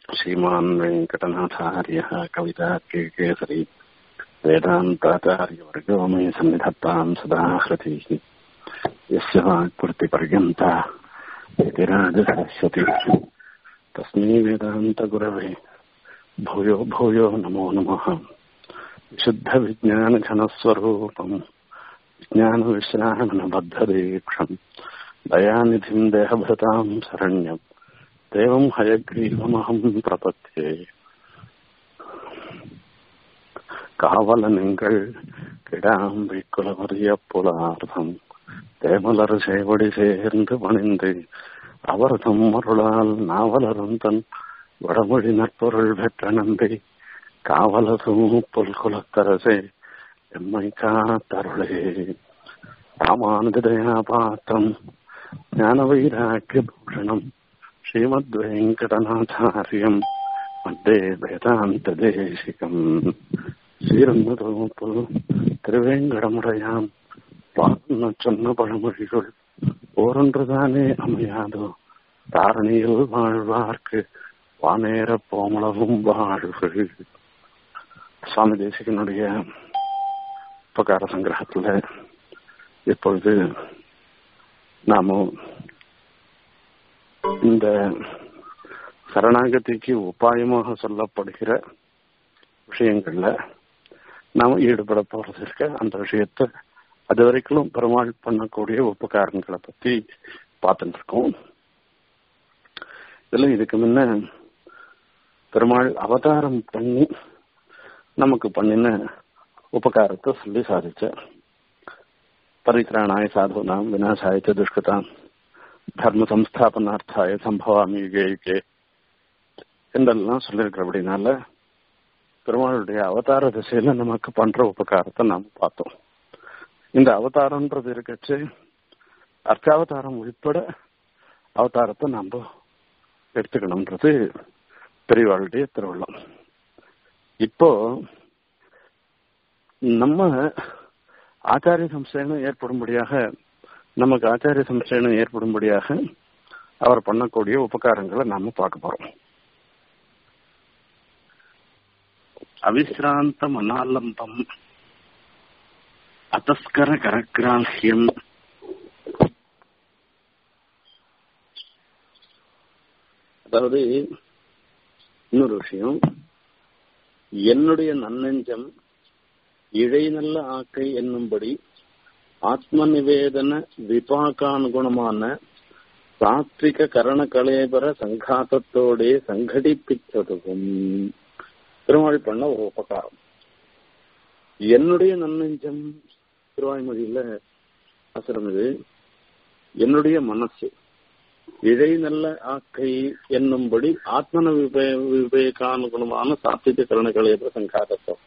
श्रीमान् वेङ्कटनाथार्यः कवितार्किकेसरी वेदान्ताचार्यवर्गो मे सन्निधत्ताम् सदा हृतिः यस्य वाक्कृतिपर्यन्ता इति राजशाश्वती तस्मै वेदान्तगुरवे भूयो भूयो नमो नमः विशुद्धविज्ञानघनस्वरूपम् विज्ञानविश्रामणबद्धदीक्षम् दयानिधिम् देहभृताम् शरण्यम् देवम् हयग्रीवमहम् प्रपत्ये காவலனுங்கள் கிடாம்பி குலவரிய புலார்த்தம் தேமலர் சேவடி சேர்ந்து பணிந்து அவர்தம் அருளால் நாவலரும் தன் வடமொழி நற்பொருள் பெற்ற நம்பி காவலரும் புல்குலத்தரசே எம்மை காத்தருளே ராமானுஜதயா பாத்திரம் ஞான வைராக்கிய பூஷணம் ஸ்ரீமத் வெங்கடநாதாரியம் வந்தே வேதாந்த தேசிகம் ஸ்ரீரங்கதோப்பு திருவேங்கடமுடையாம் பாருன்னு சொன்ன பழமொழிகள் ஓரொன்றுதானே அமையாதோ தாரணியில் வாழ்வார்க்கு வானேற போமளவும் வாழ்வு சுவாமி தேசிகனுடைய உபகார சங்கிரகத்துல இப்பொழுது நாம இந்த சரணாகதிக்கு உபாயமாக சொல்லப்படுகிற விஷயங்கள்ல நாம ஈடுபட போறது இருக்க அந்த விஷயத்த அது வரைக்கும் பெருமாள் பண்ணக்கூடிய உபகாரங்களை பத்தி பார்த்துட்டு இருக்கோம் இதுல இதுக்கு முன்ன பெருமாள் அவதாரம் பண்ணி நமக்கு பண்ணின உபகாரத்தை சொல்லி சாதிச்ச பரித்ராணாய சாதுனாம் விநாசாய துஷ்கதாம் தர்ம சம்ஸ்தாபனார்த்தாய சம்பவாமி யுகே யுகே என்றெல்லாம் சொல்லியிருக்கிற அப்படின்னால பெருமாளுடைய அவதார திசையில நமக்கு பண்ற உபகாரத்தை நாம் பார்த்தோம் இந்த அவதாரம்ன்றது இருக்கச்சு அர்த்தாவதாரம் உட்பட அவதாரத்தை நாம் எடுத்துக்கணும்ன்றது பெரியவாளுடைய திருவள்ளம் இப்போ நம்ம ஆச்சாரிய சம்சயனம் ஏற்படும்படியாக நமக்கு ஆச்சாரிய சம்சயனம் ஏற்படும்படியாக அவர் பண்ணக்கூடிய உபகாரங்களை நாம பார்க்க போறோம் அவிசிராந்தம் அனாலம்பம் அத்தஸ்கர கரக்கிராஹியம் அதாவது இன்னொரு விஷயம் என்னுடைய நன்னெஞ்சம் இழை நல்ல ஆக்கை என்னும்படி ஆத்ம நிவேதன விபாகானுகுணமான சாத்விக கரண கலேபர சங்காத்தத்தோடே சங்கடிப்பிச்சதுகும் திருவாழ் பண்ண ஒரு உபகாரம் என்னுடைய நன்னெஞ்சம் திருவாய்மொழியில அசுரம் இது என்னுடைய மனசு இழை நல்ல ஆக்கை என்னும்படி ஆத்மன விபே விவேகானுகுணமான சாத்விக கரண கலேபர சங்காத்தம்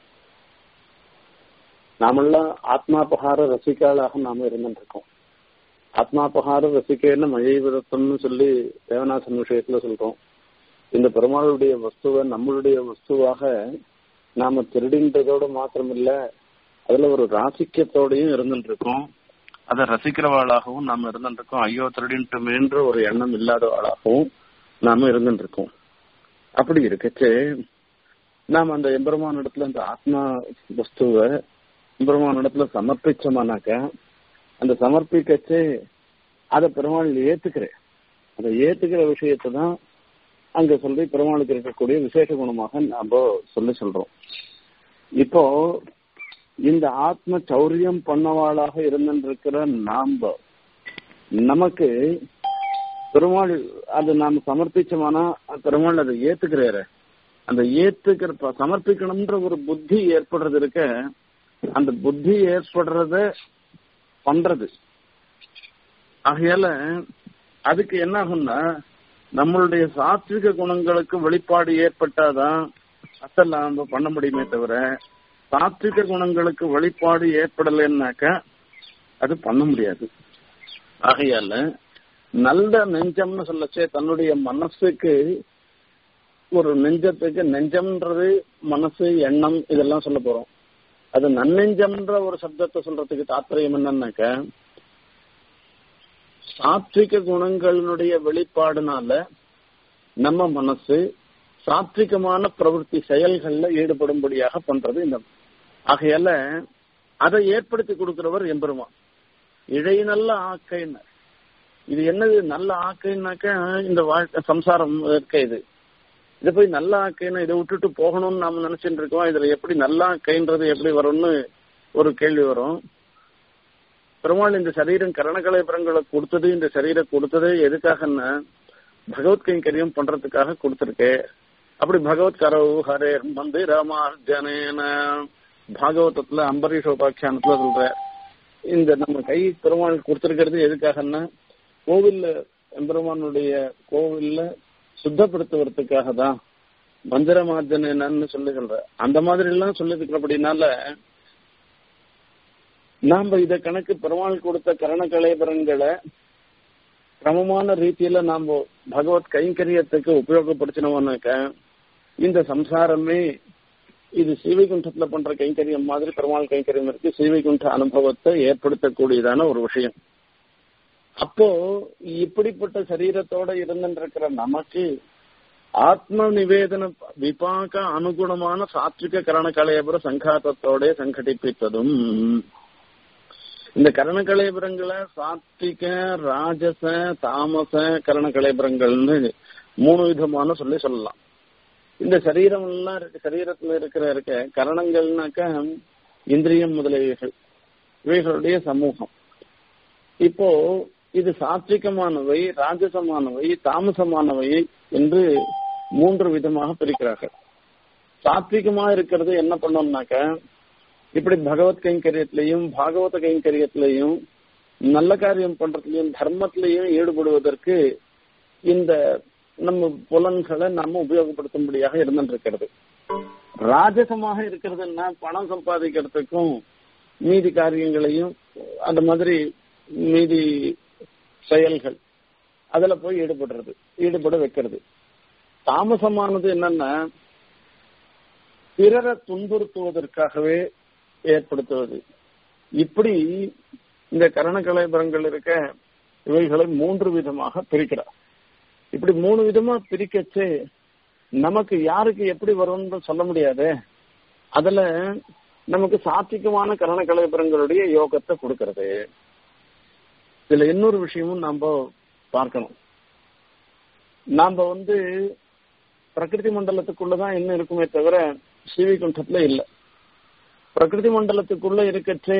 நாமெல்லாம் ஆத்மாபகார ரசிகாளாக நாம இருந்துருக்கோம் ஆத்மாபகார ரசிகேன்னு மழை விதத்தம்னு சொல்லி தேவநாசன் விஷயத்துல சொல்றோம் இந்த பெருமாளுடைய வஸ்துவை நம்மளுடைய வஸ்துவாக நாம திருடின்றதோட மாத்திரமில்ல அதுல ஒரு ராசிக்கத்தோடையும் இருந்துட்டு இருக்கோம் அதை ரசிக்கிறவாளாகவும் நாம இருந்துட்டு இருக்கோம் ஐயோ திருடின்ட்டுமேன்ற ஒரு எண்ணம் இல்லாதவாளாகவும் நாம இருந்துட்டு இருக்கோம் அப்படி இருக்கச்சு நாம அந்த எம்பெருமான இடத்துல அந்த ஆத்மா வஸ்துவை பெருமான் இடத்துல சமர்ப்பிச்சோமானாக்க அந்த சமர்ப்பிக்கச்சு அதை பெருமாள் ஏத்துக்கிறேன் அதை ஏத்துக்கிற விஷயத்தை தான் அங்க சொல்லி பெருமாளுக்கு இருக்கக்கூடிய விசேஷ குணமாக நாம சொல்லி சொல்றோம் இப்போ இந்த ஆத்ம சௌரியம் பண்ணவாளாக இருந்திருக்கிற நாம நமக்கு பெருமாள் அது நாம சமர்ப்பிச்சோமானா பெருமாள் அதை ஏத்துக்கிறாரு அந்த ஏத்துக்கிற சமர்ப்பிக்கணும்ன்ற ஒரு புத்தி ஏற்படுறது இருக்க அந்த புத்தி ஏற்படுறத பண்றது ஆகையால அதுக்கு என்ன ஆகும்னா நம்மளுடைய சாத்விக குணங்களுக்கு வெளிப்பாடு ஏற்பட்டாதான் அசல் நம்ம பண்ண முடியுமே தவிர சாத்விக குணங்களுக்கு வெளிப்பாடு ஏற்படலைன்னாக்க அது பண்ண முடியாது ஆகையால நல்ல நெஞ்சம்னு சொல்லச்சே தன்னுடைய மனசுக்கு ஒரு நெஞ்சத்துக்கு நெஞ்சம்ன்றது மனசு எண்ணம் இதெல்லாம் சொல்ல போறோம் அது நன்னெஞ்சம்ன்ற ஒரு சப்தத்தை சொல்றதுக்கு தாத்பரியம் என்னன்னாக்க சாத்விக குணங்களினுடைய வெளிப்பாடுனால நம்ம மனசு சாத்விகமான பிரவೃತ್ತಿ செயல்கள்ல ஈடுபடும்படியாக பண்றது இந்த ஆகையால அதை ஏற்படுத்தி கொடுக்கிறவர் எம்பெருமான் இழை நல்ல ஆக்கைன்னு இது என்னது நல்ல ஆக்கைன்னாக்க இந்த வாழ்க்கை சம்சாரம் இருக்க இது இதை போய் நல்ல ஆக்கைன்னு இதை விட்டுட்டு போகணும்னு நாம நினைச்சிட்டு இருக்கோம் இதுல எப்படி நல்ல ஆக்கைன்றது எப்படி வரும்னு ஒரு கேள்வி வரும் பெருமாள் இந்த சரீரம் கரணகலைபுரங்களை கொடுத்தது இந்த சரீரம் கொடுத்தது எதுக்காகன்னா பகவத் கைங்கரியம் பண்றதுக்காக கொடுத்திருக்கு அப்படி பகவத் கரவு ஹரே வந்து ராமார்ஜனேன பாகவதத்துல அம்பரீஷ் உபாக்கியானத்துல சொல்ற இந்த நம்ம கை பெருமாள் கொடுத்திருக்கிறது எதுக்காகன்னா கோவில்ல எம்பெருமானுடைய கோவில்ல சுத்தப்படுத்துவதற்காக தான் மந்திரமார்ஜனன்னு சொல்லுகின்ற அந்த மாதிரி எல்லாம் சொல்லிருக்கிறபடினால நாம இத கணக்கு பெருமாள் கொடுத்த கரண கலைபரங்களை கிரமமான ரீதியில நாம பகவத் கைங்கரியத்துக்கு உபயோகப்படுத்தினோம்னாக்க இந்த சம்சாரமே இது சீவைகுண்டத்துல பண்ற கைங்கரியம் மாதிரி பெருமாள் கைங்கரியம் இருக்கு சீவைகுண்ட அனுபவத்தை ஏற்படுத்தக்கூடியதான ஒரு விஷயம் அப்போ இப்படிப்பட்ட சரீரத்தோட இருந்துருக்கிற நமக்கு ஆத்ம நிவேதன விபாக அனுகுணமான சாத்விக கரண கலையபுர சங்காத்தத்தோட சங்கடிப்பித்ததும் இந்த கரண கலைபுரங்களை சாத்விக ராஜச தாமச கரண கலைபுரங்கள்னு மூணு விதமான சொல்லி சொல்லலாம் இந்த சரீரம் எல்லாம் இருக்கு சரீரத்துல இருக்கிற இருக்க கரணங்கள்னாக்க இந்திரியம் முதலியவைகள் இவைகளுடைய சமூகம் இப்போ இது சாத்விகமானவை ராஜசமானவை தாமசமானவை என்று மூன்று விதமாக பிரிக்கிறார்கள் சாத்விகமா இருக்கிறது என்ன பண்ணோம்னாக்க இப்படி பகவத் கைங்கரியத்திலையும் பாகவத கைங்கரியத்திலையும் நல்ல காரியம் பண்றதுலயும் தர்மத்திலையும் ஈடுபடுவதற்கு இந்த நம்ம புலன்களை நாம உபயோகப்படுத்தும்படியாக இருந்துருக்கிறது ராஜசமாக இருக்கிறதுன்னா பணம் சம்பாதிக்கிறதுக்கும் மீதி காரியங்களையும் அந்த மாதிரி மீதி செயல்கள் அதுல போய் ஈடுபடுறது ஈடுபட வைக்கிறது தாமசமானது என்னன்னா பிறரை துன்புறுத்துவதற்காகவே ஏற்படுத்துவது இப்படி இந்த கரண கலைபரங்கள் இருக்க இவைகளை மூன்று விதமாக பிரிக்கிறார் இப்படி மூணு விதமா பிரிக்கச்சு நமக்கு யாருக்கு எப்படி வரும்னு சொல்ல முடியாது அதுல நமக்கு சாத்திகமான கரண கலைபரங்களுடைய யோகத்தை கொடுக்கறது இதுல இன்னொரு விஷயமும் நாம பார்க்கணும் நாம வந்து பிரகிருதி மண்டலத்துக்குள்ளதான் என்ன இருக்குமே தவிர ஸ்ரீவைகுண்டத்துல இல்ல பிரகிருதி மண்டலத்துக்குள்ள இருக்கச்சே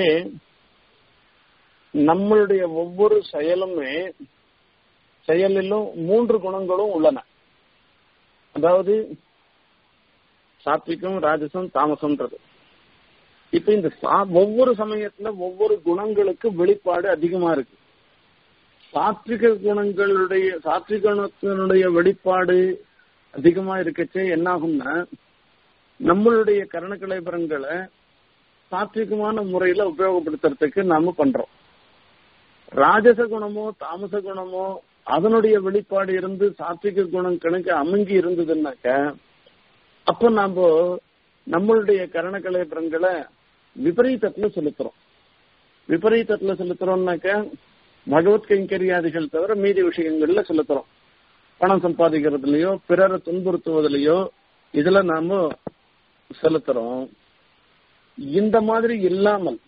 நம்மளுடைய ஒவ்வொரு செயலுமே செயலிலும் மூன்று குணங்களும் உள்ளன அதாவது சாத்விகம் ராஜசம் தாமசம்ன்றது இப்ப இந்த ஒவ்வொரு சமயத்துல ஒவ்வொரு குணங்களுக்கு வெளிப்பாடு அதிகமா இருக்கு சாத்விக குணங்களுடைய சாத்விக குணத்தினுடைய வெளிப்பாடு அதிகமா இருக்கச்சே என்ன ஆகும்னா நம்மளுடைய கரணக்கலைபரங்களை சாத்விகமான முறையில உபயோகப்படுத்துறதுக்கு நாம பண்றோம் ராஜச குணமோ தாமச குணமோ அதனுடைய வெளிப்பாடு இருந்து சாத்விக குணம் கணக்கு அமைங்கி இருந்ததுன்னாக்க அப்ப நாம நம்மளுடைய கரணக்கலைபரங்களை விபரீதத்துல செலுத்துறோம் விபரீதத்துல செலுத்துறோம்னாக்க பகவத் கைங்கரியாதிகள் தவிர மீதி விஷயங்கள்ல செலுத்துறோம் பணம் சம்பாதிக்கிறதுலயோ பிறரை துன்புறுத்துவதிலையோ இதுல நாம செலுத்துறோம் இந்த மாதிரி இல்லாமல்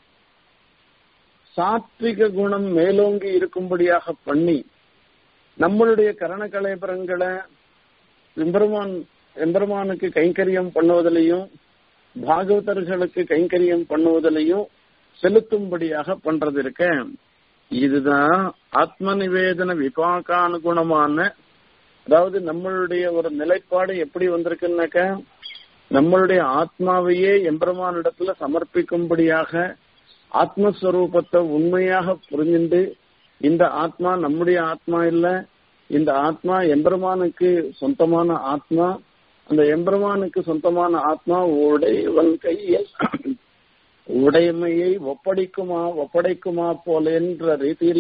சாத்விக குணம் மேலோங்கி இருக்கும்படியாக பண்ணி நம்மளுடைய கரண கலைபரங்களை எம்பெருமான் எம்பெருமானுக்கு கைங்கரியம் பண்ணுவதிலையும் பாகவதர்களுக்கு கைங்கரியம் பண்ணுவதிலையும் செலுத்தும்படியாக பண்றது இருக்க இதுதான் ஆத்ம நிவேதன விபாகானுகுணமான அதாவது நம்மளுடைய ஒரு நிலைப்பாடு எப்படி வந்திருக்குன்னாக்க நம்மளுடைய ஆத்மாவையே எம்பெருமானிடத்துல சமர்ப்பிக்கும்படியாக ஆத்மஸ்வரூபத்தை உண்மையாக புரிஞ்சுண்டு இந்த ஆத்மா நம்முடைய ஆத்மா இல்ல இந்த ஆத்மா எம்பெருமானுக்கு சொந்தமான ஆத்மா அந்த எம்பெருமானுக்கு சொந்தமான ஆத்மா உடையவன் கையில் உடைமையை ஒப்படைக்குமா ஒப்படைக்குமா போல என்ற ரீதியில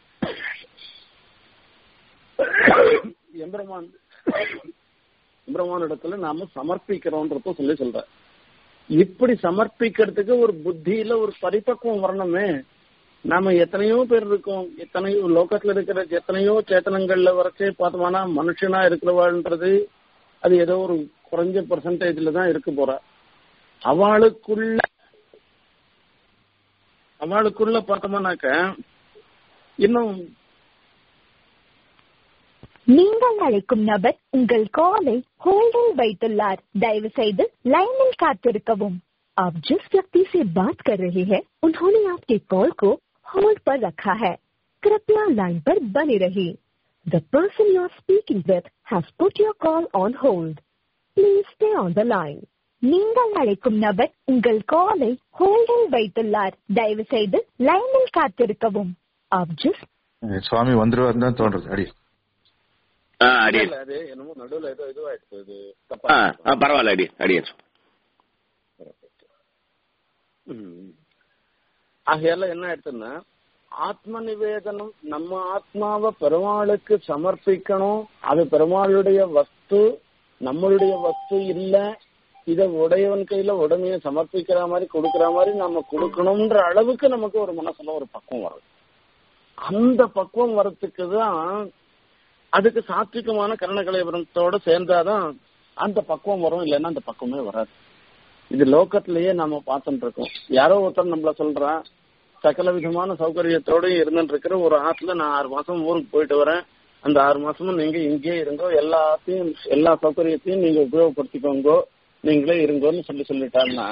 எம்பெருமான் எம்பெருமான் இடத்துல நாம சமர்ப்பிக்கிறோன்றத சொல்லி சொல்ற இப்படி சமர்ப்பிக்கிறதுக்கு ஒரு புத்தியில ஒரு பரிபக்குவம் வரணுமே நாம எத்தனையோ பேர் இருக்கோம் எத்தனையோ லோகத்துல இருக்கிற எத்தனையோ சேத்தனங்கள்ல வரைச்சே பார்த்தோம்னா மனுஷனா இருக்கிறவான்றது அது ஏதோ ஒரு குறைஞ்ச பெர்சன்டேஜ்ல தான் இருக்க போறா அவளுக்குள்ள அவளுக்குள்ள பார்த்தோம்னாக்க இன்னும் நீங்கள் அழைக்கும் நபர் உங்கள் காலை होल्डिंग வைத்துள்ளார் दयவு செய்து लाइनिल காத்திருக்கவும் आप जिस व्यक्ति से बात कर रहे हैं उन्होंने आपके कॉल को होल्ड पर रखा है कृपया लाइन पर बने रहिए the person you are speaking with has put your call on hold please stay on the line நீங்கள் அழைக்கும் நபர் உங்கள் காலை ஹோல்டில் வைத்துள்ளார் தயவு செய்து லைனில் காத்திருக்கவும் आप जिस சுவாமி வந்துருவாருன்னு தான் தோன்றது அடி ஆ அடி இல்ல, அது என்னமோ நடுவுல ஏதோ இதுவாயிடுச்சு அது ஆ தப்பா ஆ, பரவாயில்ல அடி அடியன் ம். ஆகையால என்ன ஆயிடுச்சுன்னா ஆத்ம நிவேதனம் நம்ம ஆத்மாவை பெருமாளுக்கு சமர்ப்பிக்கணும் அது பெருமாளுடைய வஸ்து நம்மளுடைய வஸ்து இல்ல இத உடையவன் கையில உடமையை சமர்ப்பிக்கிற மாதிரி கொடுக்கிற மாதிரி நம்ம கொடுக்கணும்ன்ற அளவுக்கு நமக்கு ஒரு மனசுல ஒரு பக்குவம் வரும் அந்த பக்குவம் வரத்துக்கு தான் அதுக்கு சாத்விகமான கரணகலைபுரத்தோட சேர்ந்தாதான் அந்த பக்குவம் வரும் இல்லைன்னா அந்த பக்குவமே வராது இது லோக்கத்திலேயே நாம பார்த்துட்டு இருக்கோம் யாரோ ஒருத்தர் நம்மள சொல்றான் சகல விதமான சௌகரியத்தோட இருந்துட்டு இருக்கிற ஒரு ஆத்துல நான் ஆறு மாசம் ஊருக்கு போயிட்டு வரேன் அந்த ஆறு மாசமும் நீங்க இங்கேயே இருங்கோ எல்லாத்தையும் எல்லா சௌகரியத்தையும் நீங்க உபயோகப்படுத்திக்கோங்கோ நீங்களே இருங்கோன்னு சொல்லி சொல்லிட்டான்னா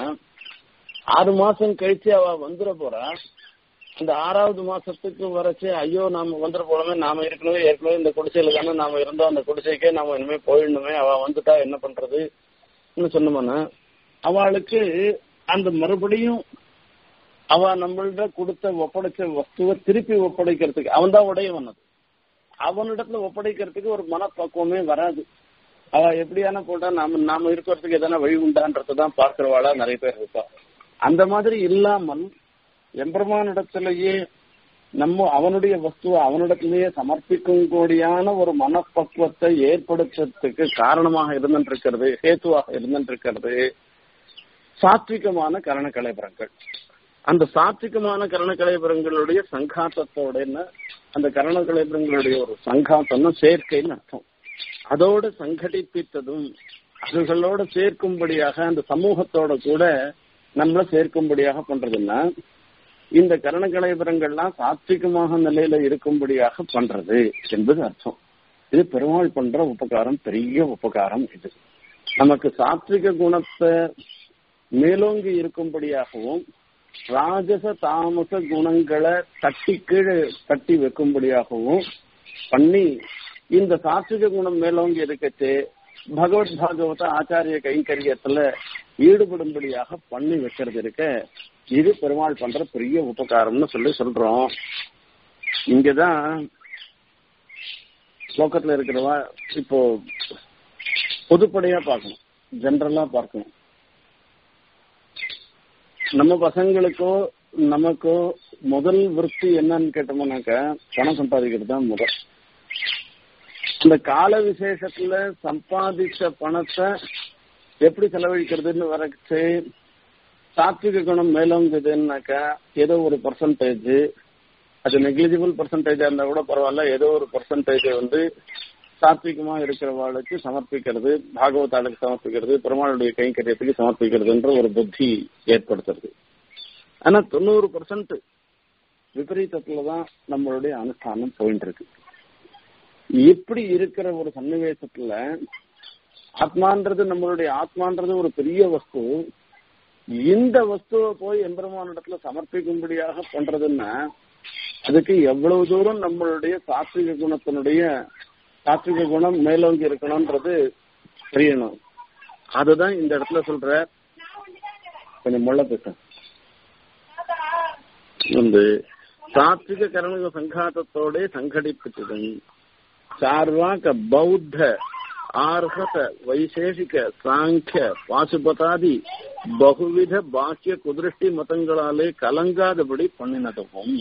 ஆறு மாசம் கழிச்சு அவ வந்துட போறா அந்த ஆறாவது மாசத்துக்கு வரைச்சு ஐயோ நாம வந்துட போலமே நாம ஏற்கனவே ஏற்கனவே இந்த குடிசையில தானே நாம இருந்தோம் அந்த குடிசைக்கே நாம இனிமே போயிடணுமே அவ வந்துட்டா என்ன பண்றது சொன்னோம்னா அவளுக்கு அந்த மறுபடியும் அவ நம்மள்ட கொடுத்த ஒப்படைச்ச வஸ்துவை திருப்பி ஒப்படைக்கிறதுக்கு அவன் தான் உடையவன் அது அவனிடத்துல ஒப்படைக்கிறதுக்கு ஒரு மனப்பக்குவமே வராது அவ எப்படியான போட்டா நாம நாம இருக்கிறதுக்கு எதனா வழி உண்டான்றதான் பார்க்கிறவாளா நிறைய பேர் இருப்பா அந்த மாதிரி இல்லாமல் எம்பெருமானிடத்திலேயே நம்ம அவனுடைய வஸ்துவை அவனிடத்திலேயே சமர்ப்பிக்கும் கூடியான ஒரு மனப்பக்குவத்தை ஏற்படுத்துறதுக்கு காரணமாக இருந்துருக்கிறது ஹேத்துவாக இருந்துருக்கிறது சாத்விகமான கரண கலைபுரங்கள் அந்த சாத்விகமான கரண கலைபுரங்களுடைய சங்காத்தத்தோட அந்த கரண கலைபுரங்களுடைய ஒரு சங்காத்தம்னா சேர்க்கைன்னு அர்த்தம் அதோடு சங்கடிப்பித்ததும் அதுகளோட சேர்க்கும்படியாக அந்த சமூகத்தோட கூட நம்மள சேர்க்கும்படியாக பண்றதுன்னா இந்த கரண கலைபுரங்கள்லாம் சாத்விகமாக நிலையில இருக்கும்படியாக பண்றது என்பது அர்த்தம் இது பெருமாள் பண்ற உபகாரம் பெரிய உபகாரம் இது நமக்கு சாத்விக குணத்தை மேலோங்கி இருக்கும்படியாகவும் ராஜச தாமச குணங்களை தட்டி கீழே தட்டி வைக்கும்படியாகவும் பண்ணி இந்த சாத்விக குணம் மேலோங்கி இருக்கச்சு பகவத் பாகவத ஆச்சாரிய கைங்கரியத்துல ஈடுபடும்படியாக பண்ணி வைக்கிறது இருக்க இது பெருமாள் பண்ற பெரிய உபகாரம்னு சொல்லி சொல்றோம் இங்கதான் லோக்கத்துல இருக்கிறவா இப்போ பொதுப்படையா பார்க்கணும் ஜென்ரலா பார்க்கணும் நம்ம பசங்களுக்கோ நமக்கோ முதல் விருத்தி என்னன்னு கேட்டோம்னாக்க பணம் சம்பாதிக்கிறது தான் முதல் இந்த கால விசேஷத்துல சம்பாதிச்ச பணத்தை எப்படி செலவழிக்கிறதுன்னு வரச்சு சாத்விக குணம் மேலோங்குதுன்னாக்கா ஏதோ ஒரு பர்சன்டேஜ் அது நெக்லிஜிபிள் பர்சன்டேஜா இருந்தா கூட பரவாயில்ல ஏதோ ஒரு பர்சன்டேஜ் வந்து சாத்விகமா இருக்கிறவாளுக்கு சமர்ப்பிக்கிறது பாகவதாளுக்கு சமர்ப்பிக்கிறது பெருமாளுடைய கைங்கரியத்துக்கு சமர்ப்பிக்கிறதுன்ற ஒரு புத்தி ஏற்படுத்துறது ஆனா தொண்ணூறு பர்சன்ட் விபரீதத்துலதான் நம்மளுடைய அனுஷ்டானம் போயிட்டு இருக்கு இப்படி இருக்கிற ஒரு சன்னிவேசத்துல ஆத்மான்றது நம்மளுடைய ஆத்மான்றது ஒரு பெரிய வஸ்து இந்த வஸ்துவை போய் எம்பெருமானிடத்துல சமர்ப்பிக்கும்படியாக பண்றதுன்னா அதுக்கு எவ்வளவு தூரம் நம்மளுடைய சாத்விக குணத்தினுடைய சாத்விக குணம் மேலோங்கி இருக்கணும்ன்றது தெரியணும் அதுதான் இந்த இடத்துல சொல்ற கொஞ்சம் முள்ள பேச வந்து சாத்விக கரண சங்காத்தத்தோட சங்கடிப்பிச்சது சார்வாக பௌத்த ஆர்ஹத வைசேஷிக சாங்கிய பாசுபதாதி பகுவித பாக்கிய குதிருஷ்டி மதங்களாலே கலங்காதபடி பண்ணினதும்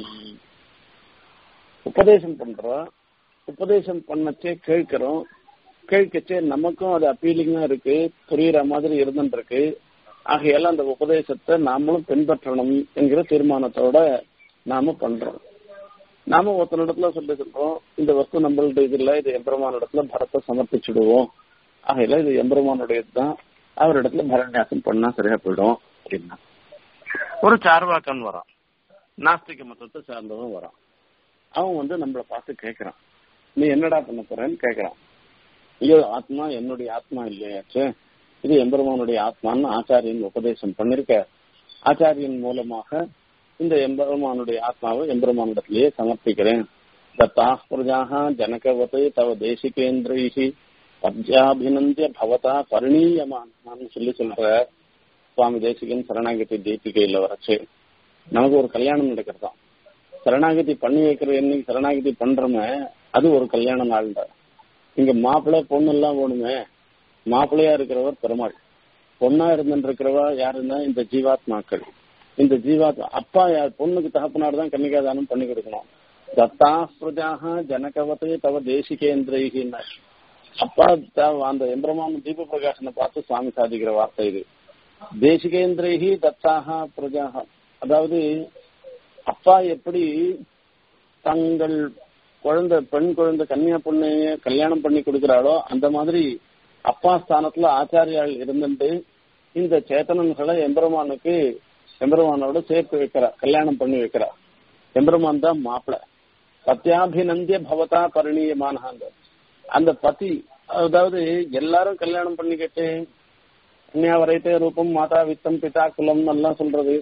உபதேசம் பண்றோம் உபதேசம் பண்ணச்சே கேட்கிறோம் கேட்கச்சே நமக்கும் அது அப்பீலிங்கா இருக்கு புரியுற மாதிரி இருந்துருக்கு ஆகையால அந்த உபதேசத்தை நாமளும் பின்பற்றணும் என்கிற தீர்மானத்தோட நாம பண்றோம் நாம ஒருத்தனிடத்துல சொல்லி சொல்றோம் இந்த வஸ்து நம்மள்ட்ட இது இல்ல இது எம்பெருமான இடத்துல பரத்தை சமர்ப்பிச்சுடுவோம் ஆகையில இது எம்பெருமானுடையது தான் அவரிடத்துல பரநியாசம் பண்ணா சரியா போயிடும் அப்படின்னா ஒரு சார்வாக்கன் வரான் நாஸ்திக மதத்தை சார்ந்தவன் வரான் அவன் வந்து நம்மளை பார்த்து கேட்கறான் நீ என்னடா பண்ண போறேன்னு கேட்கறான் ஐயோ ஆத்மா என்னுடைய ஆத்மா இல்லையாச்சு இது எம்பெருமானுடைய ஆத்மான்னு ஆச்சாரியன் உபதேசம் பண்ணிருக்க ஆச்சாரியன் மூலமாக இந்த எம்பெருமானுடைய ஆத்மாவை எம்பெருமானிடத்திலேயே சமர்ப்பிக்கிறேன் தத்தா பிரஜாக ஜனகவத்து தவ தேசிகேந்திரைஹி பத்யாபிநந்திய பவதா பரிணீயமான்னு சொல்லி சொல்ற சுவாமி தேசிகன் சரணாகதி தீபிகையில வரைச்சு நமக்கு ஒரு கல்யாணம் நடக்கிறதாம் சரணாகதி பண்ணி வைக்கிற என்னைக்கு சரணாகதி பண்றோமே அது ஒரு கல்யாண நாள் இங்க மாப்பிள்ளை பொண்ணு எல்லாம் வேணுமே மாப்பிள்ளையா இருக்கிறவர் பெருமாள் பொண்ணா இருந்துருக்கிறவா யாருன்னா இந்த ஜீவாத்மாக்கள் இந்த ஜீவாத்மா அப்பா யார் பொண்ணுக்கு தகப்பனார் தான் கன்னிகாதானம் பண்ணி கொடுக்கணும் தத்தா பிரஜாக ஜனகவத்தை தவ தேசிகேந்திரைகின்னா அப்பா அந்த எம்பிரமான தீப பிரகாசனை பார்த்து சுவாமி சாதிக்கிற வார்த்தை இது தேசிகேந்திரைகி தத்தாக பிரஜாக அதாவது அப்பா எப்படி தங்கள் குழந்தை பெண் குழந்தை கன்னியா பொண்ணைய கல்யாணம் பண்ணி கொடுக்கிறாளோ அந்த மாதிரி அப்பா ஸ்தானத்துல ஆச்சாரியால் இருந்துட்டு இந்த சேத்தனன்களை எம்பெருமானுக்கு எம்பெருமானோட சேர்த்து வைக்கிறா கல்யாணம் பண்ணி வைக்கிறா எம்பெருமான் தான் மாப்பிள்ள பத்தியாபிநந்திய பவதா பரிணீயமான அந்த பதி அதாவது எல்லாரும் கல்யாணம் பண்ணிக்கிட்டு கன்னியா வரைத்தே ரூபம் மாதா வித்தம் பிதா குலம் எல்லாம் சொல்றது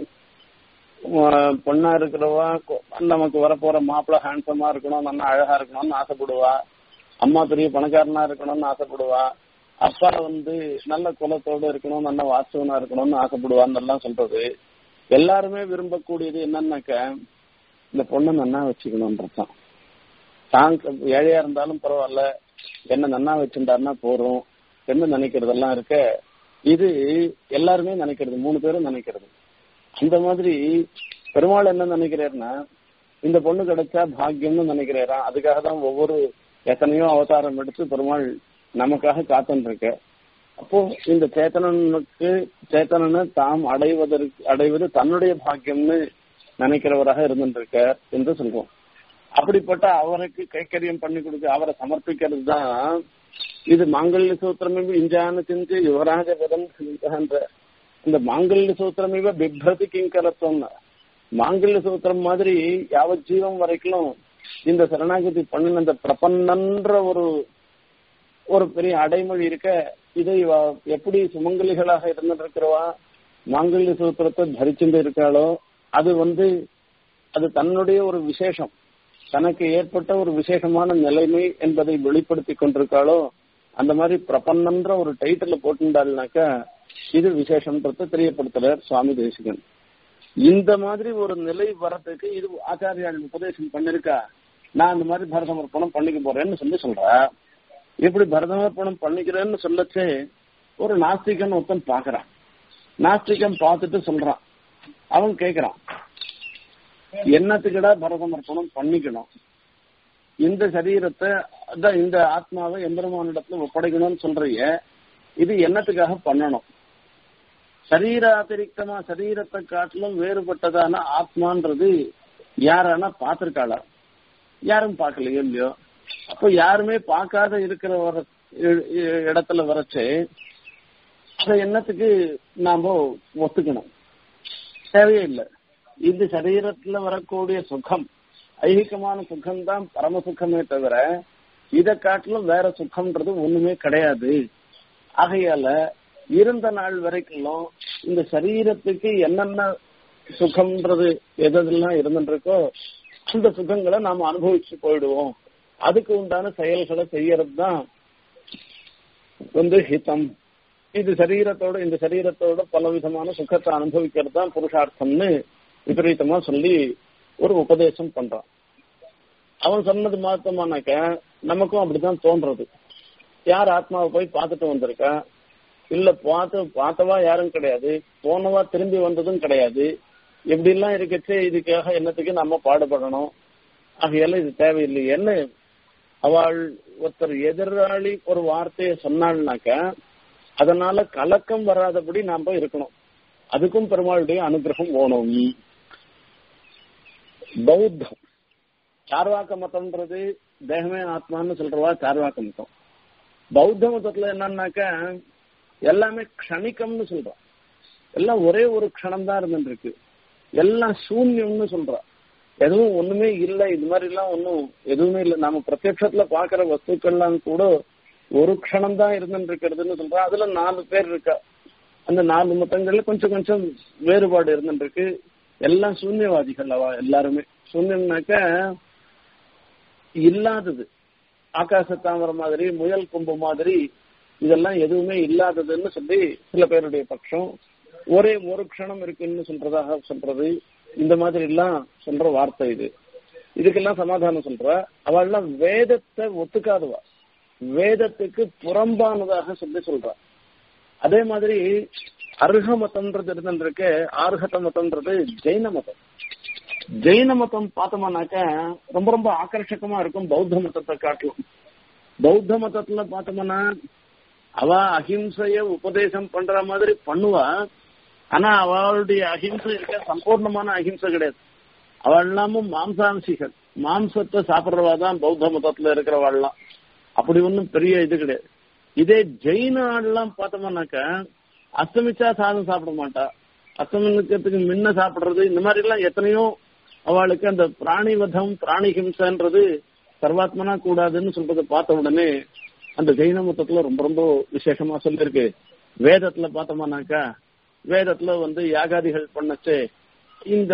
பொண்ணா இருக்கிறவா நமக்கு வரப்போற மாப்பிள்ள ஹேண்ட்ஸமா இருக்கணும் நல்லா அழகா இருக்கணும்னு ஆசைப்படுவா அம்மா பெரிய பணக்காரனா இருக்கணும்னு ஆசைப்படுவா அப்பா வந்து நல்ல குலத்தோட இருக்கணும் நல்ல வாஸ்தவனா இருக்கணும்னு ஆசைப்படுவான்னு எல்லாம் சொல்றது எல்லாருமே விரும்பக்கூடியது என்னன்னாக்க இந்த பொண்ணை நன்னா வச்சுக்கணும்ன்றதான் தான் ஏழையா இருந்தாலும் பரவாயில்ல என்ன நன்னா வச்சிருந்தாருன்னா போறோம் என்ன நினைக்கிறதெல்லாம் இருக்க இது எல்லாருமே நினைக்கிறது மூணு பேரும் நினைக்கிறது அந்த மாதிரி பெருமாள் என்ன நினைக்கிறாருன்னா இந்த பொண்ணு கிடைச்சா பாக்கியம்னு நினைக்கிறாரா அதுக்காக தான் ஒவ்வொரு எத்தனையோ அவதாரம் எடுத்து பெருமாள் நமக்காக காத்துன்னு இருக்க அப்போ இந்த சேத்தனனுக்கு சேத்தனனை தாம் அடைவதற்கு அடைவது தன்னுடைய பாக்கியம்னு நினைக்கிறவராக இருந்துருக்க என்று சொல்றோம் அப்படிப்பட்ட அவருக்கு கைக்கரியம் பண்ணி கொடுக்க அவரை சமர்ப்பிக்கிறது தான் இது மாங்கல்ய சூத்திரமே இஞ்சான சிந்து யுவராஜ விதம் என்ற இந்த மாங்கல்ய சூத்திரமே பிப்ரதி கிங்கரத்துவம் மாங்கல்ய சூத்திரம் மாதிரி யாவ ஜீவம் வரைக்கும் இந்த சரணாகதி பண்ணின இந்த பிரபன்னன்ற ஒரு ஒரு பெரிய அடைமொழி இருக்க இதை எப்படி சுமங்கலிகளாக இருந்திருக்கிறவா மாங்கல்ய சூத்திரத்தை தரிச்சுட்டு இருக்காளோ அது வந்து அது தன்னுடைய ஒரு விசேஷம் தனக்கு ஏற்பட்ட ஒரு விசேஷமான நிலைமை என்பதை வெளிப்படுத்தி கொண்டிருக்காளோ அந்த மாதிரி பிரபன்னன்ற ஒரு டைட்டில் போட்டுட்டாள்னாக்கா இது விசேஷம்ன்றத தெரியப்படுத்துறார் சுவாமி தேசிகன் இந்த மாதிரி ஒரு நிலை வரத்துக்கு இது ஆச்சாரியால் உபதேசம் பண்ணிருக்கா நான் அந்த மாதிரி பரதமர்ப்பணம் பண்ணிக்க போறேன்னு சொல்லி சொல்ற இப்படி பரதமர்ப்பணம் பண்ணிக்கிறேன்னு சொல்லச்சு ஒரு நாஸ்திகன் ஒருத்தன் பாக்குறான் நாஸ்திகன் பார்த்துட்டு சொல்றான் அவன் கேக்குறான் என்னத்துக்குடா பரதமர்ப்பணம் பண்ணிக்கணும் இந்த சரீரத்தை அதான் இந்த ஆத்மாவை எம்பெருமானிடத்துல ஒப்படைக்கணும்னு சொல்றீங்க இது என்னத்துக்காக பண்ணணும் சரீர அதிரிக்தமா சரீரத்தை காட்டிலும் வேறுபட்டதான ஆத்மான்றது யாரானா பார்த்திருக்காளா யாரும் பார்க்கலையோ இல்லையோ அப்ப யாருமே பார்க்காத இருக்கிற வர இடத்துல வரச்சு அதை என்னத்துக்கு நாம ஒத்துக்கணும் தேவையே இல்லை இந்த சரீரத்துல வரக்கூடிய சுகம் ஐகிகமான சுகம் தான் பரம சுகமே தவிர இதை காட்டிலும் வேற சுகம்ன்றது ஒண்ணுமே கிடையாது ஆகையால இருந்த நாள் வரைக்கும் இந்த சரீரத்துக்கு என்னென்ன சுகம்ன்றது எதெல்லாம் இருந்துருக்கோ அந்த சுகங்களை நாம அனுபவிச்சு போயிடுவோம் அதுக்கு உண்டான செயல்களை செய்யறது தான் வந்து ஹிதம் இது சரீரத்தோட இந்த சரீரத்தோட பல விதமான சுகத்தை அனுபவிக்கிறது தான் புருஷார்த்தம்னு விபரீதமா சொல்லி ஒரு உபதேசம் பண்றான் அவன் சொன்னது மாத்தமானாக்க நமக்கும் அப்படித்தான் தோன்றது யார் ஆத்மாவை போய் பார்த்துட்டு வந்திருக்கா இல்ல பார்த்து பார்த்தவா யாரும் கிடையாது போனவா திரும்பி வந்ததும் கிடையாது இப்படி எல்லாம் இருக்கச்சு இதுக்காக என்னத்துக்கு நம்ம பாடுபடணும் ஆகையால இது தேவையில்லை என்ன அவள் ஒருத்தர் எதிராளி ஒரு வார்த்தையை சொன்னாள்னாக்க அதனால கலக்கம் வராதபடி நாம இருக்கணும் அதுக்கும் பெருமாளுடைய அனுகிரகம் வேணும் பௌத்தம் சார்வாக்க மதம்ன்றது தேகமே ஆத்மான்னு சொல்றவா சார்வாக்க மதம் பௌத்த மதத்துல என்னன்னாக்க எல்லாமே க்ஷணிக்கம்னு சொல்றான் எல்லாம் ஒரே ஒரு க்ஷணம் தான் இருந்துருக்கு எல்லாம் சூன்யம்னு சொல்றா எதுவும் ஒண்ணுமே இல்லை இது மாதிரி எல்லாம் ஒன்றும் எதுவுமே இல்லை நம்ம பிரத்யட்சத்துல பாக்குற வஸ்துக்கள்லாம் கூட ஒரு க்ஷணம் தான் இருந்துட்டு இருக்கிறதுன்னு சொல்றா அதுல நாலு பேர் இருக்கா அந்த நாலு மதங்கள்ல கொஞ்சம் கொஞ்சம் வேறுபாடு இருந்துட்டு இருக்கு எல்லாம் சூன்யவாதிகள் அவ எல்லாருமே சூன்யம்னாக்க இல்லாதது ஆகாச தாமரம் மாதிரி முயல் கொம்பு மாதிரி இதெல்லாம் எதுவுமே இல்லாததுன்னு சொல்லி சில பேருடைய பட்சம் ஒரே ஒரு க்ஷணம் இருக்குன்னு சொல்றதாக சொல்றது இந்த மாதிரி எல்லாம் சொல்ற வார்த்தை இது இதுக்கெல்லாம் சமாதானம் சொல்ற அவள்லாம் வேதத்தை ஒத்துக்காதவா வேதத்துக்கு புறம்பானதாக சொல்லி சொல்றா அதே மாதிரி அர்ஹ மதம்ன்றது இருந்துருக்கு ஆர்ஹத மதம்ன்றது ஜெயின மதம் ஜெயின மதம் பார்த்தோம்னாக்க ரொம்ப ரொம்ப ஆக்கர்ஷகமா இருக்கும் பௌத்த மதத்தை காட்டிலும் பௌத்த மதத்துல பார்த்தோம்னா அவ அஹிம்சைய உபதேசம் பண்ற மாதிரி பண்ணுவா ஆனா அவளுடைய அஹிம்சை இருக்க சம்பூர்ணமான அஹிம்சை கிடையாது அவள் எல்லாமும் மாம்சாம்சிகள் மாம்சத்தை சாப்பிடுறவா தான் பௌத்த மதத்துல இருக்கிறவாள்லாம் அப்படி ஒன்றும் பெரிய இது கிடையாது இதே ஜெயின ஆள்லாம் பார்த்தோம்னாக்க அஸ்தமிச்சா சாதம் சாப்பிட மாட்டா அஸ்தமிக்கிறதுக்கு முன்ன சாப்பிடுறது இந்த மாதிரி எல்லாம் எத்தனையோ அவளுக்கு அந்த பிராணி வதம் பிராணி ஹிம்சன்றது சர்வாத்மனா கூடாதுன்னு சொல்றதை பார்த்த உடனே அந்த ஜெயின மதத்துல ரொம்ப ரொம்ப விசேஷமா சொல்லியிருக்கு வேதத்துல பார்த்தோம்னாக்கா வேதத்துல வந்து யாகாதிகள் பண்ணச்சு இந்த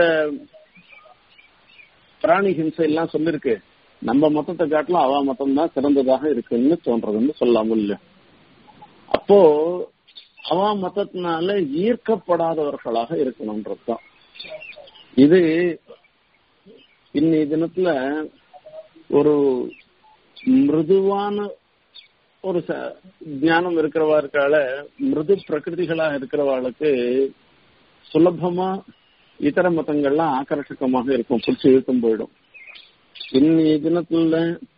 பிராணி ஹிம்சை எல்லாம் சொல்லிருக்கு நம்ம மதத்தை காட்டிலும் அவ மதம் தான் சிறந்ததாக இருக்குன்னு தோன்றதுன்னு சொல்லாம இல்ல அப்போ அவ மதத்தினால ஈர்க்கப்படாதவர்களாக இருக்கணும்ன்றதுதான் இது இன்னைய தினத்துல ஒரு மிருதுவான ஒரு ஞானம் இருக்கிறவா இருக்கால மிருது பிரகிருதிகளா இருக்கிறவாளுக்கு சுலபமா இதர மதங்கள்லாம் ஆக்கர்ஷகமாக இருக்கும் பிடிச்சி இழுக்கும் போயிடும் இன்னைய தினத்துல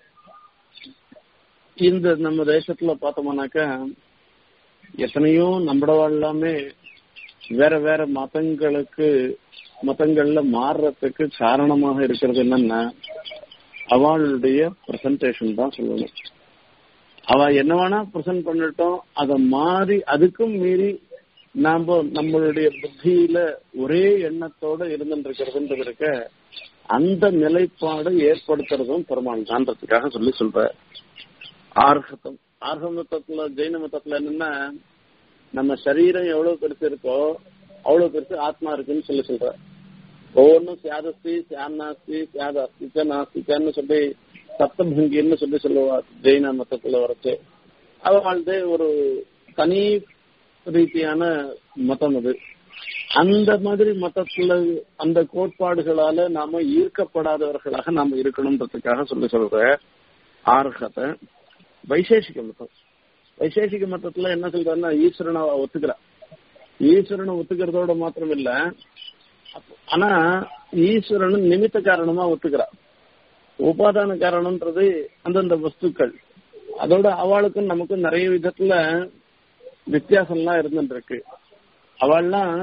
இந்த நம்ம தேசத்துல பார்த்தோம்னாக்கா எத்தனையோ நம்மளவா எல்லாமே வேற வேற மதங்களுக்கு மதங்கள்ல மாறுறதுக்கு காரணமாக இருக்கிறது என்னன்னா அவளுடைய பிரசன்டேஷன் தான் சொல்லணும் அவ என்ன வேணா பிரசன்ட் பண்ணட்டும் அதை மாறி அதுக்கும் மீறி நாம நம்மளுடைய புத்தியில ஒரே எண்ணத்தோட இருந்துட்டு இருக்கிறதுன்றது இருக்க அந்த நிலைப்பாடு ஏற்படுத்துறதும் பெருமாள் தான்றதுக்காக சொல்லி சொல்ற ஆர்ஹத்தம் ஆர்ஹ மதத்துல ஜெயின மதத்துல என்னன்னா நம்ம சரீரம் எவ்வளவு பெருசு இருக்கோ அவ்வளவு பெருசு ஆத்மா இருக்குன்னு சொல்லி சொல்ற ஒவ்வொன்றும் சியாதஸ்தி சியாநாஸ்தி சியாத அஸ்திச்ச நாஸ்திச்சன்னு சொல்லி சப்தபங்கின்னு சொல்லி சொல்லுவா ஜெயின மதத்துல வரச்சு அவள் ஒரு தனி ரீதியான மதம் அது அந்த மாதிரி மதத்துல அந்த கோட்பாடுகளால நாம ஈர்க்கப்படாதவர்களாக நாம இருக்கணும்ன்றதுக்காக சொல்லி சொல்ற ஆர்ஹத்தை வைசேஷிக மதம் வைசேஷிக மதத்துல என்ன சொல்றாருன்னா ஈஸ்வரனை ஒத்துக்கிறா ஈஸ்வரனை ஒத்துக்கிறதோட மாத்திரம் இல்ல ஆனா ஈஸ்வரன் நிமித்த காரணமா ஒத்துக்கிறா உபாதான காரணம்ன்றது அந்தந்த வஸ்துக்கள் அதோட அவளுக்கும் நமக்கும் நிறைய விதத்துல வித்தியாசம்லாம் இருந்துட்டு இருக்கு அவள்லாம்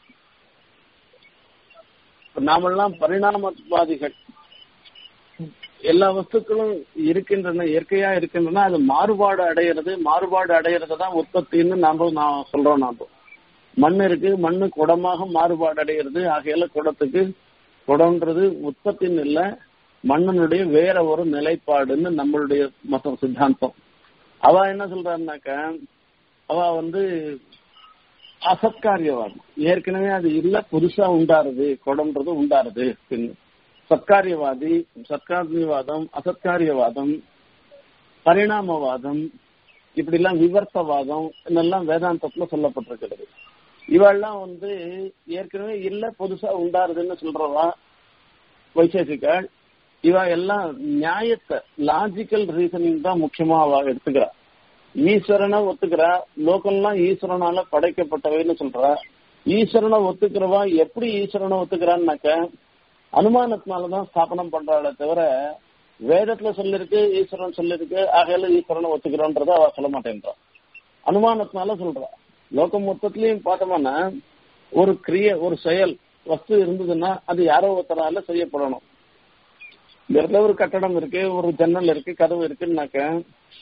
நாமெல்லாம் பரிணாமவாதிகள் எல்லா வஸ்துக்களும் இருக்கின்றன இயற்கையா இருக்கின்றன அது மாறுபாடு அடையிறது மாறுபாடு அடையிறது தான் உற்பத்தின்னு நாம நான் சொல்றோம் நாம மண் இருக்கு மண்ணு குடமாக மாறுபாடு அடையிறது ஆகையில குடத்துக்கு குடம்ன்றது உற்பத்தின்னு இல்ல மண்ணனுடைய வேற ஒரு நிலைப்பாடுன்னு நம்மளுடைய மொத்த சித்தாந்தம் அவ என்ன சொல்றாருனாக்க அவ வந்து அசத்காரியவாதம் ஏற்கனவே அது இல்ல புதுசா உண்டாருது குடம்ன்றது உண்டாருது சத்காரியவாதி சத்காரியவாதம் அசத்காரியவாதம் பரிணாமவாதம் இப்படி எல்லாம் விவர்த்தவாதம் இதெல்லாம் வேதாந்தத்துல சொல்லப்பட்டிருக்கிறது இவெல்லாம் வந்து ஏற்கனவே இல்ல புதுசா உண்டாருதுன்னு சொல்றவா வைசேஷிகள் இவ எல்லாம் நியாயத்தை லாஜிக்கல் ரீசனிங் தான் முக்கியமா அவ எடுத்துக்கிறா ஈஸ்வரனை ஒத்துக்கிறா லோகம்லாம் ஈஸ்வரனால படைக்கப்பட்டவைன்னு சொல்றா ஈஸ்வரனை ஒத்துக்கிறவா எப்படி ஈஸ்வரனை ஒத்துக்கிறான்னாக்க அனுமானத்தினாலதான் ஸ்தாபனம் பண்றாளே தவிர வேதத்துல சொல்லிருக்கு ஈஸ்வரன் சொல்லிருக்கு ஆகையில ஈஸ்வரனை ஒத்துக்கிறோன்றத அவ சொல்ல மாட்டேன்றான் அனுமானத்தினால சொல்றா லோகம் மொத்தத்திலையும் பார்த்தோம்னா ஒரு கிரிய ஒரு செயல் வஸ்து இருந்ததுன்னா அது யாரோ ஒருத்தரால செய்யப்படணும் இந்த இடத்துல ஒரு கட்டடம் இருக்கு ஒரு ஜன்னல் இருக்கு கதவு இருக்குன்னாக்க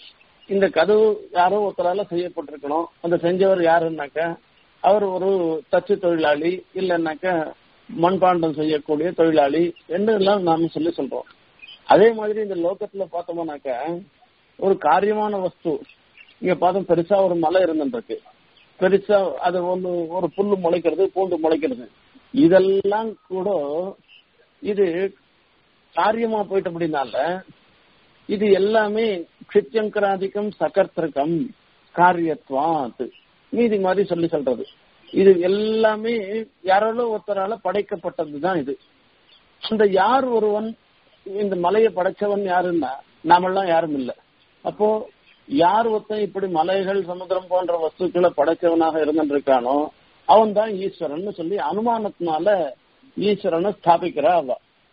இந்த கதவு யாரோ ஒருத்தரால செய்யப்பட்டிருக்கணும் அந்த செஞ்சவர் யாருன்னாக்க அவர் ஒரு தச்சு தொழிலாளி இல்லைன்னாக்க மண்பாண்டம் செய்யக்கூடிய தொழிலாளி என்று எல்லாம் நாம சொல்லி சொல்றோம் அதே மாதிரி இந்த லோகத்துல பார்த்தோம்னாக்க ஒரு காரியமான வஸ்து இங்க பார்த்தோம் பெருசா ஒரு மலை இருந்துருக்கு பெருசா அது ஒண்ணு ஒரு புல்லு முளைக்கிறது பூண்டு முளைக்கிறது இதெல்லாம் கூட இது காரியமா போயிட்டு அப்படின்னால இது எல்லாமே கிருத்தியங்கராதிக்கம் சகர்த்திருக்கம் காரியத்வாத் மீதி மாதிரி சொல்லி சொல்றது இது எல்லாமே யாராலோ ஒருத்தரால படைக்கப்பட்டதுதான் இது அந்த யார் ஒருவன் இந்த மலையை படைச்சவன் யாருன்னா நாமெல்லாம் யாரும் இல்ல அப்போ யார் ஒருத்தன் இப்படி மலைகள் சமுத்திரம் போன்ற வஸ்துக்களை படைச்சவனாக இருந்திருக்கானோ அவன் தான் ஈஸ்வரன் சொல்லி அனுமானத்தினால ஈஸ்வரனை ஸ்தாபிக்கிறா அவ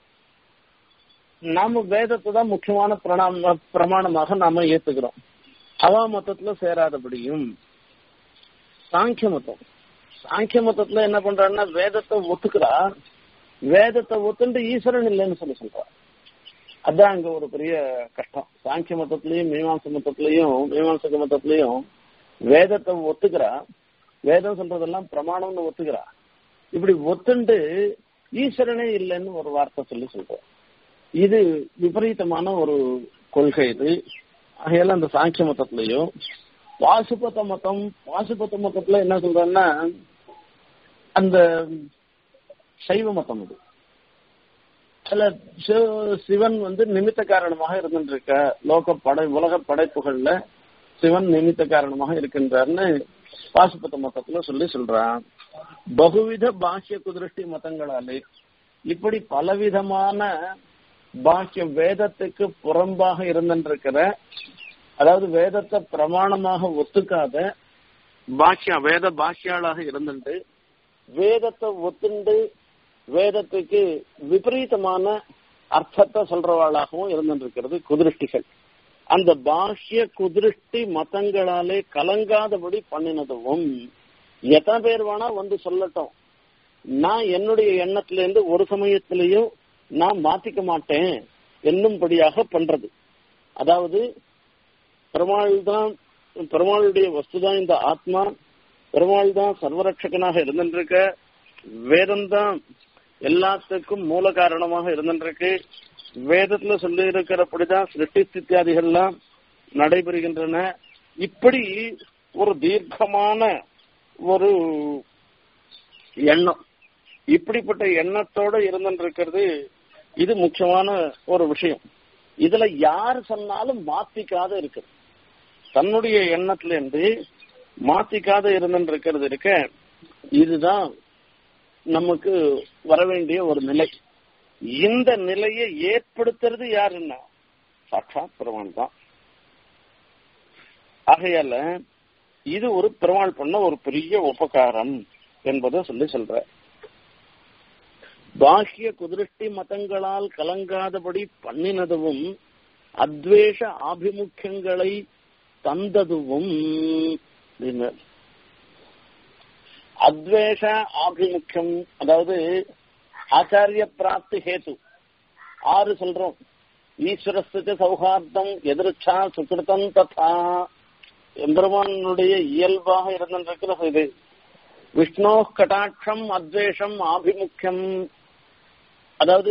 நாம வேதத்தை தான் முக்கியமான பிரணாம பிரமாணமாக நாம ஏத்துக்கிறோம் அவா மொத்தத்துல சேராதபடியும் சாங்கிய மதம் சாங்கிய மதத்துல என்ன பண்றான்னா வேதத்தை ஒத்துக்கிறா வேதத்தை ஒத்துண்டு ஈஸ்வரன் இல்லைன்னு சொல்லி சொல்றா அதான் அங்க ஒரு பெரிய கஷ்டம் சாங்கிய மதத்திலையும் மீமாம்ச மதத்திலையும் மீமாம்சக மதத்திலையும் வேதத்தை ஒத்துக்கிறா வேதம் சொல்றதெல்லாம் பிரமாணம்னு ஒத்துக்கிறா இப்படி ஒத்துண்டு ஈஸ்வரனே இல்லைன்னு ஒரு வார்த்தை சொல்லி சொல்றோம் இது விபரீதமான ஒரு கொள்கை இது ஆகையால அந்த சாங்கிய மதத்திலையும் பாசுபத மதம் பாசுபத மதத்துல என்ன சொல்றேன்னா அந்த சைவ மதம் இது அதுல சிவன் வந்து நிமித்த காரணமாக இருந்துருக்க லோக படை உலக படைப்புகள்ல சிவன் நிமித்த காரணமாக இருக்கின்றார்னு பாசுபத மதத்துல சொல்லி சொல்றான் பகுவித பாஷ்ய குதிருஷ்டி மதங்களாலே இப்படி பலவிதமான பாக்கிய வேதத்துக்கு புறம்பாக இருந்திருக்கிற அதாவது வேதத்தை பிரமாணமாக ஒத்துக்காத பாஷ்யா வேத பாஷ்யாளாக இருந்துட்டு வேதத்தை ஒத்துண்டு வேதத்துக்கு விபரீதமான அர்த்தத்தை சொல்றவாளாகவும் இருந்திருக்கிறது குதிருஷ்டிகள் அந்த பாஷ்ய குதிருஷ்டி மதங்களாலே கலங்காதபடி பண்ணினதும் எத்தனை பேர் வேணா வந்து சொல்லட்டும் நான் என்னுடைய எண்ணத்திலிருந்து ஒரு சமயத்திலையும் நான் மாத்திக்க மாட்டேன் என்னும்படியாக பண்றது அதாவது பெருமாள் தான் பெருமாளுடைய வஸ்து தான் இந்த ஆத்மா பெருமாள் தான் சர்வரட்சகனாக இருந்திருக்க வேதம் தான் எல்லாத்துக்கும் மூல காரணமாக இருந்திருக்கு வேதத்துல சொல்லி இருக்கிறபடிதான் சிருஷ்டி ஸ்தித்தியாதிகள்லாம் நடைபெறுகின்றன இப்படி ஒரு தீர்க்கமான ஒரு எண்ணம் இப்படிப்பட்ட எண்ணத்தோட இருந்திருக்கிறது இது முக்கியமான ஒரு விஷயம் இதுல யார் சொன்னாலும் மாத்திக்காத இருக்கு தன்னுடைய எண்ணத்துல இருந்து மாத்திக்காத இருந்திருக்கிறது இருக்க இதுதான் நமக்கு வர வேண்டிய ஒரு நிலை இந்த நிலையை ஏற்படுத்துறது யாருன்னா சாட்சாத் பெருமாள் தான் ஆகையால இது ஒரு பெருமாள் பண்ண ஒரு பெரிய உபகாரம் என்பதை சொல்லி சொல்ற பாஹ்ய குதிருஷ்டி மதங்களால் கலங்காதபடி பண்ணினதுவும் அத்வேஷ ஆபிமுக்கியங்களை தந்ததுவும் அத்வேஷ ஆபிமுக்கியம் அதாவது ஆச்சாரிய பிராப்தி ஹேத்து ஆறு சொல்றோம் ஈஸ்வரஸ்து சௌஹார்தம் எதிர்ச்சா சுகிருத்தம் ததா எம்பெருமானுடைய இயல்பாக இருந்திருக்கிற இது விஷ்ணோ கட்டாட்சம் அத்வேஷம் ஆபிமுக்கியம் அதாவது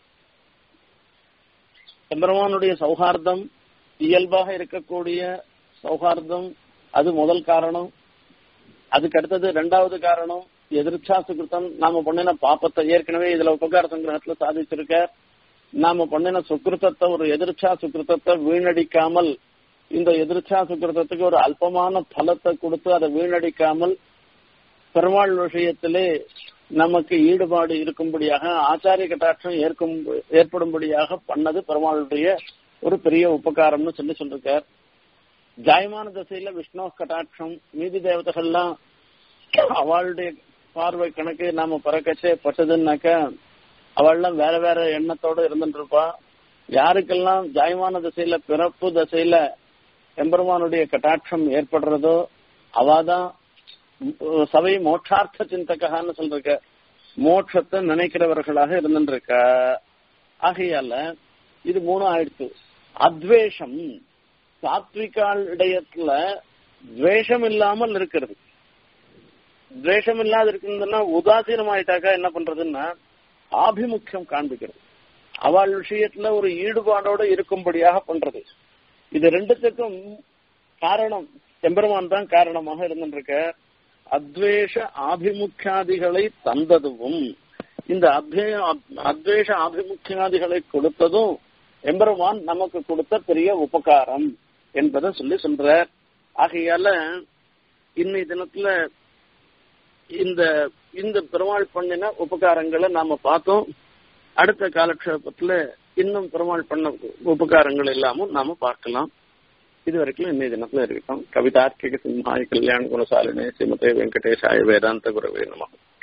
எம்பெருமானுடைய சௌஹார்தம் இயல்பாக இருக்கக்கூடிய சௌஹார்தம் அது முதல் காரணம் அதுக்கு அடுத்தது ரெண்டாவது காரணம் எதிர்ச்சா சுகிருத்தம் நாம பண்ணின பாப்பத்தை ஏற்கனவே இதுல உபகார சங்கிரகத்துல சாதிச்சிருக்க நாம பண்ணின சுக்கிருத்தத்தை ஒரு எதிர்ச்சா சுக்கிருத்தத்தை வீணடிக்காமல் இந்த எதிர்ச்சா சுக்கிருத்தத்துக்கு ஒரு அல்பமான பலத்தை கொடுத்து அதை வீணடிக்காமல் பெருமாள் விஷயத்திலே நமக்கு ஈடுபாடு இருக்கும்படியாக ஆச்சாரிய கட்டாட்சம் ஏற்கும் ஏற்படும்படியாக பண்ணது பெருமாளுடைய ஒரு பெரிய உபகாரம்னு சொல்லி சொல்லிருக்கார் ஜாயமான திசையில விஷ்ணு கட்டாட்சம் மீதி தேவதைகள்லாம் அவளுடைய பார்வை கணக்கு நாம பறக்கச்சே பட்டதுன்னாக்க அவள்லாம் வேற வேற எண்ணத்தோட இருந்துட்டு இருப்பா யாருக்கெல்லாம் ஜாயமான திசையில பிறப்பு திசையில எம்பெருமானுடைய கட்டாட்சம் ஏற்படுறதோ அவாதான் சபை மோட்சார்த்த சிந்தகான்னு சொல்றக்க மோட்சத்தை நினைக்கிறவர்களாக இருந்துருக்க ஆகையால இது மூணும் ஆயிடுச்சு அத்வேஷம் சாத்விகால் இடையத்துல துவேஷம் இல்லாமல் இருக்கிறது துவேஷம் இல்லாத இருக்குதுன்னா உதாசீனமாயிட்டாக்கா என்ன பண்றதுன்னா ஆபிமுக்கியம் காண்பிக்கிறது அவள் விஷயத்துல ஒரு ஈடுபாடோட இருக்கும்படியாக பண்றது இது ரெண்டுத்துக்கும் காரணம் எம்பெருமான் தான் காரணமாக இருந்திருக்க அத்வேஷ ஆபிமுக்கியாதிகளை தந்ததும் இந்த அத்வே அத்வேஷ ஆபிமுக்கியாதிகளை கொடுத்ததும் எம்பெருமான் நமக்கு கொடுத்த பெரிய உபகாரம் என்பதை சொல்லி சொல்றார் ஆகையால இன்னைய தினத்துல இந்த இந்த பெருமாள் பண்ணின உபகாரங்களை நாம பார்த்தோம் அடுத்த காலக்ஷேபத்துல இன்னும் பெருமாள் பண்ண உபகாரங்கள் எல்லாமும் நாம பார்க்கலாம் இது வரைக்கும் இன்னைய தினத்துல இருக்கட்டும் கவிதார்க்கிக சிம்ஹாய கல்யாண குணசாலினே ஸ்ரீமதே வெங்கடேஷாய வேதாந்த குரவே நம